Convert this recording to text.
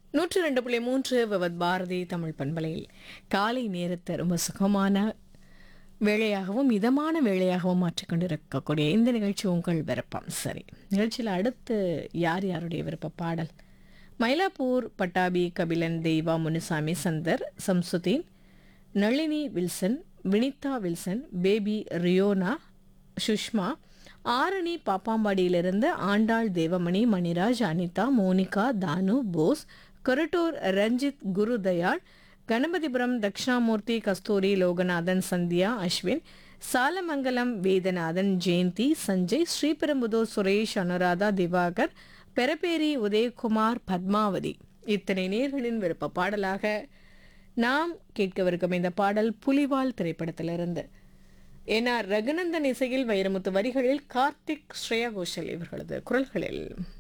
நூற்றி ரெண்டு புள்ளி மூன்று விவத் பாரதி தமிழ் பண்பலையில் காலை நேரத்தை ரொம்ப சுகமான வேளையாகவும் இதமான வேளையாகவும் மாற்றிக்கொண்டிருக்கக்கூடிய இந்த நிகழ்ச்சி உங்கள் விருப்பம் சரி நிகழ்ச்சியில் அடுத்து யார் யாருடைய விருப்ப பாடல் Mylapore Pattabi Kabilan Deiva Munusamy Chander Samsudeen Nalini Wilson Vinitha Wilson baby Riona Sushma Arani பாப்பாம்பாடியிலிருந்து ஆண்டாள் தேவமணி மணிராஜ் அனிதா மோனிகா தானு போஸ் கொரட்டூர் ரஞ்சித் குருதயாள் கணபதிபுரம் தக்ஷணாமூர்த்தி கஸ்தூரி லோகநாதன் சந்தியா அஸ்வின் சாலமங்கலம் வேதநாதன் ஜெயந்தி சஞ்சய் ஸ்ரீபெரும்புதூர் சுரேஷ் அனுராதா திவாகர் பெரப்பேரி உதயகுமார் பத்மாவதி இத்தனை நேர்களின் விருப்ப பாடலாக நாம் கேட்கவிருக்கும் இந்த பாடல் புலிவால் திரைப்படத்திலிருந்து என் ஆர் ரகுநந்தன் இசையில் வைரமுத்து வரிகளில் கார்த்திக் ஸ்ரேயா கோஷல் இவர்களது குரல்களில்